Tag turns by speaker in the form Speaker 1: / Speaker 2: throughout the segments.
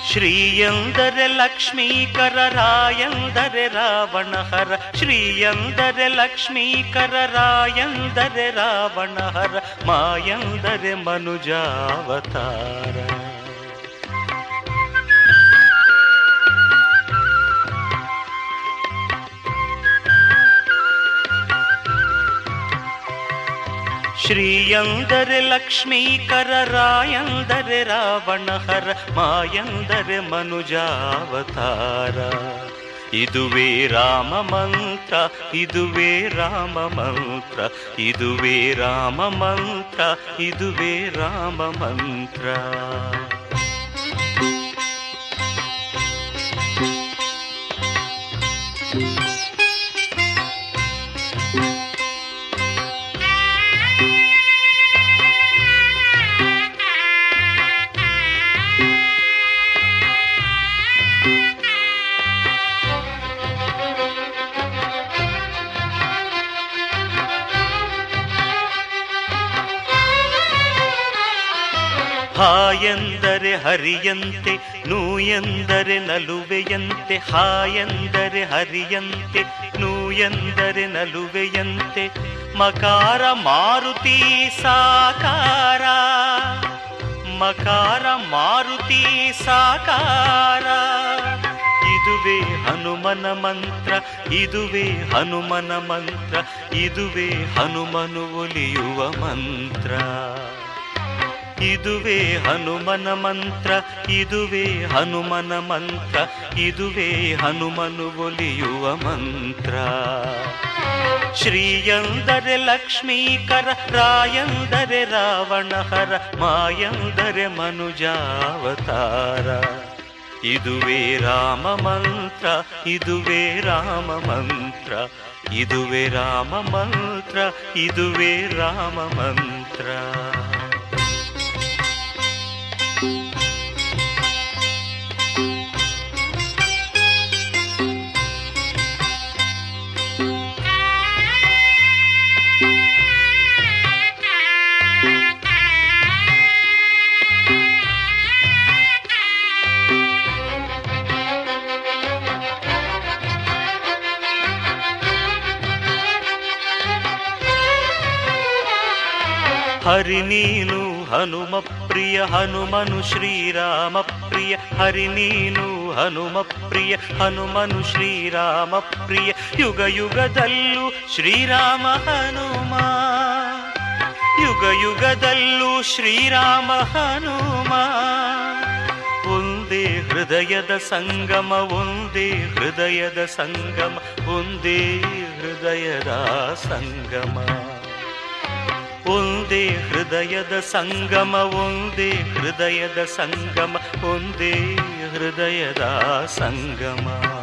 Speaker 1: ಶ್ರೀಯಂದರೆ ಲಕ್ಷ್ಮೀಕರ ರಾಯಂದರೆ ರಾವಣ ಹರ ಶ್ರೀಯಂದರೆ ಲಕ್ಷ್ಮೀಕರ ರಾಯಂದರೆ ರಾವಣ ಹರ ಮಾಯಂದರೆ ಮನುಜಾವತಾರ ಶ್ರೀಯಂದರೆ ಲಕ್ಷ್ಮೀಕರ ರಾಯಂದರೆ ರಾವಣ ಹರ ಮಾಯಂದರೆ ಮನುಜಾವತಾರ ಇದುವೇ ರಾಮ ಮಂತ್ರ ಇದುವೇ ರಾಮ ಮಂತ್ರ ಇದುವೇ ರಾಮ ಮಂತ್ರ ಇದುವೇ ರಾಮ ಮಂತ್ರ ಹಾಯೆಂದರೆ ಹರಿಯಂತೆ ನೂ ಎಂದರೆ ನಲುವೆಯಂತೆ ಹಾಯೆಂದರೆ ಹರಿಯಂತೆ ನೂ ಎಂದರೆ ನಲುವೆಯಂತೆ ಮಕಾರ ಮಾರುತಿ ಸಾಕಾರ ಮಕಾರ ಮಾರುತಿ ಸಾಕಾರ ಇದುವೇ ಹನುಮನ ಮಂತ್ರ ಇದುವೇ ಹನುಮನ ಮಂತ್ರ ಇದುವೇ ಹನುಮನು ಒಲಿಯುವ ಮಂತ್ರ ಇದುವೇ ಹನುಮನ ಮಂತ್ರ ಇದುವೇ ಹನುಮನ ಮಂತ್ರ ಇದುವೇ ಹನುಮನು ಒಲಿಯುವ ಮಂತ್ರ ಶ್ರೀಯಂದರೆ ಲಕ್ಷ್ಮೀಕರ ರಾಯಂದರೆ ರಾವಣ ಹರ ಮಾಯಂದರೆ ಮನುಜಾವತಾರ ಇದುವೇ ರಾಮ ಮಂತ್ರ ಇದುವೇ ರಾಮ ಮಂತ್ರ ಇದುವೇ ರಾಮ ಮಂತ್ರ ಇದುವೇ ರಾಮ ಮಂತ್ರ ಹರಿ ನೀನು ಹನುಮ ಪ್ರಿಯ ಹನುಮನು ಶ್ರೀರಾಮ ಪ್ರಿಯ ಹರಿ ನೀನು ಹನುಮ ಪ್ರಿಯ ಹನುಮನು ಶ್ರೀರಾಮ ಪ್ರಿಯ ಯುಗ ಯುಗದಲ್ಲೂ ಶ್ರೀರಾಮ ಹನುಮ ಯುಗ ಯುಗದಲ್ಲೂ ಶ್ರೀರಾಮ ಹನುಮ ಒಂದೇ ಹೃದಯದ ಸಂಗಮ ಒಂದೇ ಹೃದಯದ ಸಂಗಮ ಒಂದೇ ಹೃದಯದ ಸಂಗಮ ಒಂದೇ ಹೃದಯದ ಸಂಗಮ ಒಂದೇ ಹೃದಯದ ಸಂಗಮ ಒಂದೇ ಹೃದಯದ ಸಂಗಮ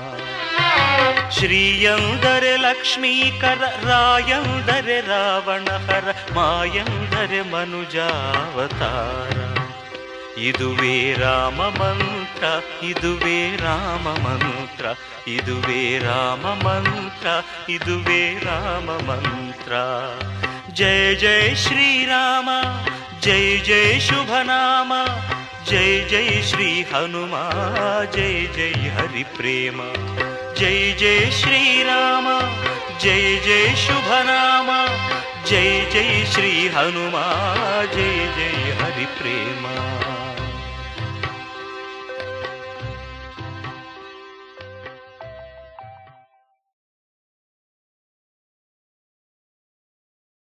Speaker 1: ಶ್ರೀಯಂದರೆ ಲಕ್ಷ್ಮೀಕರ ರಾಯಂದರೆ ರಾವಣ ಹರ ಮಾಯಂದರೆ ಮನುಜಾವತಾರ ಇದುವೇ ರಾಮ ಮಂತ್ರ ಇದುವೇ ರಾಮ ಮಂತ್ರ ಇದುವೇ ರಾಮ ಮಂತ್ರ ಇದುವೇ ರಾಮ ಮಂತ್ರ ಜಯ ಜಯ ಶ್ರೀರಾಮ ಜಯ ಜಯ ಶುಭ ನಾಮ ಜಯ ಜಯ ಶ್ರೀ ಹನುಮ ಜಯ ಜಯ ಹರಿ ಪ್ರೇಮ ಜಯ ಜಯ ಶ್ರೀರಾಮ ಜಯ ಜಯ ಶುಭ ನಾಮ ಜಯ ಜಯ ಶ್ರೀ ಹನುಮ ಜಯ ಜಯ ಹರಿ ಪ್ರೇಮ